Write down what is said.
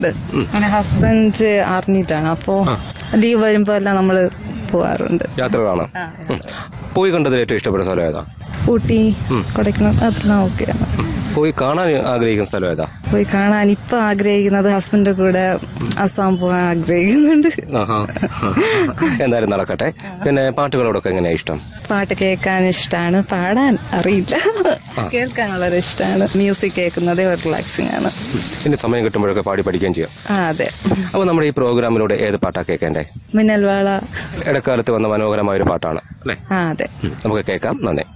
അങ്ങനെ ഹസ്ബൻഡ് ആർമിയിലാണ് അപ്പോ ലീവ് വരുമ്പോ എല്ലാം നമ്മള് പോവാറുണ്ട് യാത്രകളാണ് ഉം. പോയി കണ്ടതിൽ ഏറ്റവും ഇഷ്ടപ്പെട്ട സ്ഥലം ഏതാ ഊട്ടി കൊടൈക്കനാൽ അതെല്ലാം ഓക്കെയാണ് പോയി കാണാൻ ആഗ്രഹിക്കുന്ന സ്ഥലം ഏതാ പോയി കാണാൻ ഇപ്പൊ ആഗ്രഹിക്കുന്നത് ഹസ്ബൻഡിന്റെ കൂടെ അസാം പോകാൻ ആഗ്രഹിക്കുന്നുണ്ട് ആഹാ. എന്തായാലും നടക്കട്ടെ പിന്നെ പാട്ടുകളോടൊക്കെ എങ്ങനെയാ ഇഷ്ടം പാട്ട് കേൾക്കാൻ ഇഷ്ടമാണ് പാടാൻ അറിയില്ല കേൾക്കാൻ വളരെ ഇഷ്ടമാണ് മ്യൂസിക് കേൾക്കുന്നതേ ഒരു റിലാക്സിങ് ആണ് പിന്നെ സമയം കിട്ടുമ്പോഴൊക്കെ പാടി പഠിക്കുകയും ചെയ്യാം ആ അതെ അപ്പോൾ നമ്മുടെ ഈ പ്രോഗ്രാമിലൂടെ ഏത് പാട്ടാ കേൾക്കേണ്ടേ മിന്നൽവാള ഇടക്കാലത്ത് വന്ന മനോഹരമായ ഒരു പാട്ടാണ് അല്ലേ ആ അതെ ഉം. നമുക്ക് കേൾക്കാം നന്ദി